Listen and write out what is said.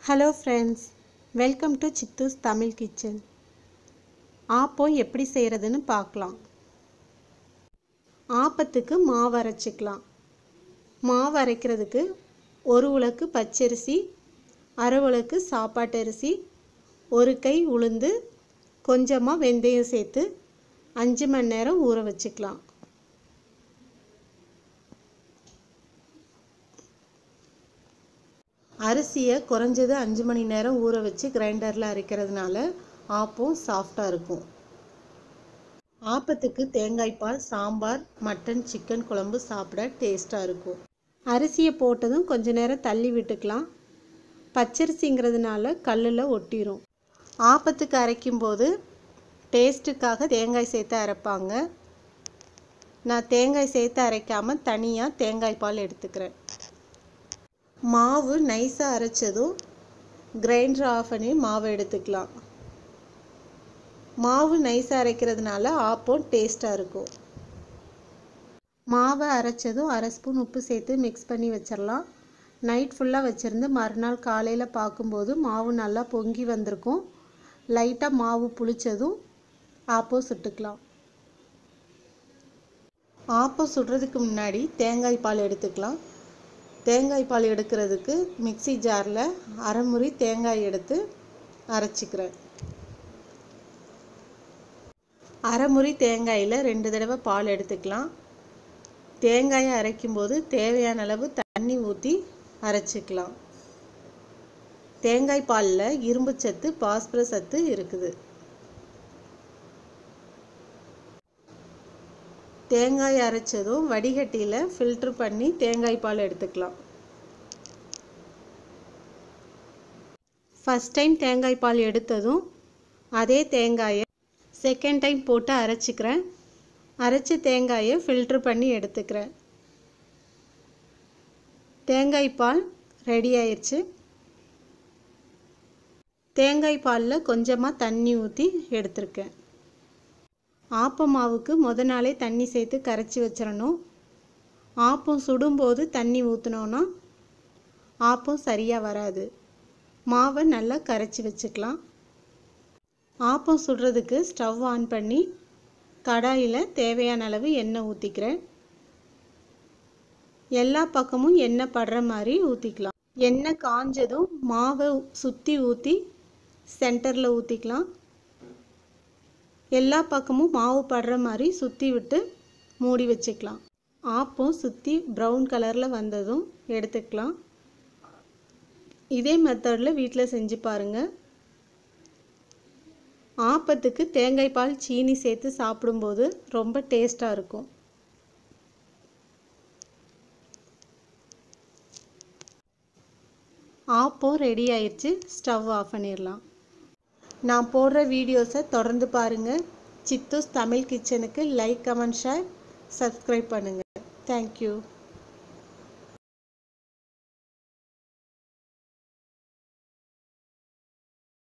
hello friends welcome to Chithu's Tamil kitchen appam எப்படி செய்கிறதுன்னு பார்க்கலாம் ஆப்பத்துக்கு மாவு அரைச்சிக்கலாம் மாவு அரைக்கிறதுக்கு ஒரு உலக்கு பச்சரிசி அரை உலக்கு சாப்பாட்டு அரிசி ஒரு கை உளுந்து கொஞ்சமாக வெந்தயம் சேர்த்து அஞ்சு மணி நேரம் ஊற வச்சுக்கலாம் அரிசியை குறைஞ்சது அஞ்சு மணி நேரம் ஊற வச்சு கிரைண்டரில் அரைக்கிறதுனால ஆப்பம் சாஃப்டாக இருக்கும் ஆப்பத்துக்கு தேங்காய் பால் சாம்பார் மட்டன் சிக்கன் குழம்பு சாப்பிட டேஸ்ட்டாக இருக்கும் அரிசியை போட்டதும் கொஞ்ச நேரம் தள்ளி விட்டுக்கலாம் பச்சரிசிங்கிறதுனால கல்லில் ஒட்டிடும் ஆப்பத்துக்கு அரைக்கும்போது டேஸ்ட்டுக்காக தேங்காய் சேர்த்து அரைப்பாங்க நான் தேங்காய் சேர்த்து அரைக்காமல் தனியாக தேங்காய் பால் எடுத்துக்கிறேன் மாவு நைஸாக அரைச்சதும் கிரைண்டர் ஆஃப் பண்ணி மாவை எடுத்துக்கலாம் மாவு நைஸாக அரைக்கிறதுனால ஆப்பம் டேஸ்ட்டாக இருக்கும் மாவை அரைச்சதும் அரை ஸ்பூன் உப்பு சேர்த்து மிக்ஸ் பண்ணி வச்சிடலாம் நைட் ஃபுல்லாக வச்சுருந்து மறுநாள் காலையில் பார்க்கும்போது மாவு நல்லா பொங்கி வந்திருக்கும் லைட்டாக மாவு புளிச்சதும் ஆப்பம் சுட்டுக்கலாம் ஆப்பம் சுடுறதுக்கு முன்னாடி தேங்காய் பால் எடுத்துக்கலாம் தேங்காய் பால் எடுக்கிறதுக்கு மிக்சி ஜாரில் அரைமுறி தேங்காய் எடுத்து அரைச்சிக்கிறேன் அரைமுறி தேங்காயில் ரெண்டு தடவை பால் எடுத்துக்கலாம் தேங்காயை அரைக்கும்போது தேவையான அளவு தண்ணி ஊற்றி அரைச்சிக்கலாம் தேங்காய் பாலில் இரும்பு சத்து பாஸ்பரஸ் சத்து இருக்குது தேங்காய் அரைச்சதும் வடிகட்டியில் ஃபில்ட்ரு பண்ணி தேங்காய் பால் எடுத்துக்கலாம் ஃபஸ்ட் டைம் தேங்காய் பால் எடுத்ததும் அதே தேங்காயை செகண்ட் டைம் போட்டு அரைச்சிக்கிறேன் அரைச்ச தேங்காயை ஃபில்ட்ரு பண்ணி எடுத்துக்கிறேன் தேங்காய் பால் ரெடி ஆயிடுச்சு தேங்காய் பாலில் கொஞ்சமாக தண்ணி ஊற்றி எடுத்திருக்கேன் ஆப்ப மாவுக்கு முத நாளே தண்ணி சேர்த்து கரைச்சி வச்சிடணும் ஆப்பம் சுடும்போது தண்ணி ஊற்றினோன்னா ஆப்பம் சரியாக வராது மாவை நல்லா கரைச்சி வச்சுக்கலாம் ஆப்பம் சுடுறதுக்கு ஸ்டவ் ஆன் பண்ணி கடாயில் தேவையான அளவு எண்ணெய் ஊற்றிக்கிறேன் எல்லா பக்கமும் எண்ணெய் படுற மாதிரி ஊற்றிக்கலாம் எண்ணெய் காஞ்சதும் மாவை சுற்றி ஊற்றி சென்டரில் ஊற்றிக்கலாம் எல்லா பக்கமும் மாவு படுற மாதிரி சுற்றி விட்டு மூடி வச்சுக்கலாம் ஆப்பம் சுற்றி ப்ரௌன் கலரில் வந்ததும் எடுத்துக்கலாம் இதே மெத்தடில் வீட்டில் செஞ்சு பாருங்கள் ஆப்பத்துக்கு தேங்காய் பால் சீனி சேர்த்து சாப்பிடும்போது ரொம்ப டேஸ்ட்டாக இருக்கும் ஆப்பம் ரெடி ஆயிடுச்சு ஸ்டவ் ஆஃப் பண்ணிடலாம் நான் போடுற வீடியோஸை தொடர்ந்து பாருங்கள் சித்தூஸ் தமிழ் கிச்சனுக்கு லைக் கமெண்ட் ஷேர் சப்ஸ்கிரைப் பண்ணுங்கள் தேங்க்யூ